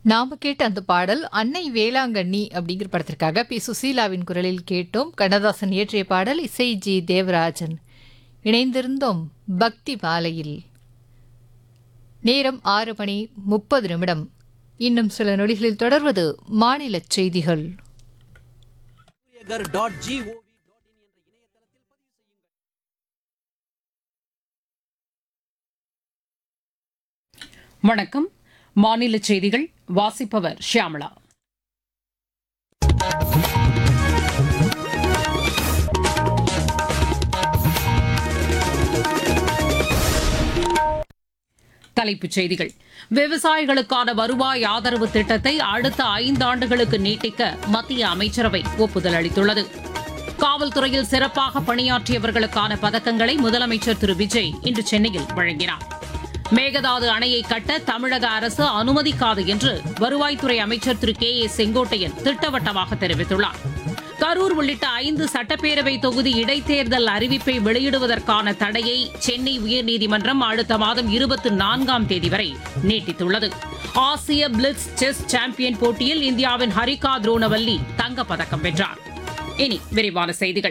நாம கேட்ட அந்த பாடல் அன்னை வேளாங்கண்ணி அப்படிங்கிற படத்திற்காக பி சுசீலாவின் குரலில் கேட்டோம் கண்ணதாசன் இயற்றிய பாடல் இசை ஜி தேவராஜன் இணைந்திருந்தோம் பக்தி மாலையில் நேரம் ஆறு மணி முப்பது நிமிடம் இன்னும் சில நொடிகளில் தொடர்வது மாநில செய்திகள் டாட் ஜிஓவி வணக்கம் மாநில செய்திகள் வாசிப்பவர் ஷியாமளா தலைப்புச் செய்திகள் விவசாயிகளுக்கான வருவாய் ஆதரவு திட்டத்தை அடுத்த ஐந்தாண்டுகளுக்கு நீட்டிக்க மத்திய அமைச்சரவை ஒப்புதல் அளித்துள்ளது காவல்துறையில் சிறப்பாக பணியாற்றியவர்களுக்கான பதக்கங்களை முதலமைச்சர் திரு விஜய் இன்று சென்னையில் வழங்கினார் மேகதாது அணையை கட்ட தமிழக அரசு அனுமதிக்காது என்று வருவாய்த்துறை அமைச்சர் திரு கே ஏ செங்கோட்டையன் திட்டவட்டமாக தெரிவித்துள்ளார் கரூர் உள்ளிட்ட ஐந்து சட்டப்பேரவை தொகுதி இடைத்தேர்தல் அறிவிப்பை வெளியிடுவதற்கான தடையை சென்னை உயர்நீதிமன்றம் அடுத்த மாதம் இருபத்தி நான்காம் தேதி வரை நீட்டித்துள்ளது ஆசிய பிளிட்ஸ் செஸ் சாம்பியன் போட்டியில் இந்தியாவின் ஹரிகா துரோணவல்லி தங்கப்பதக்கம் வென்றார் இனி விரிவான செய்திகள்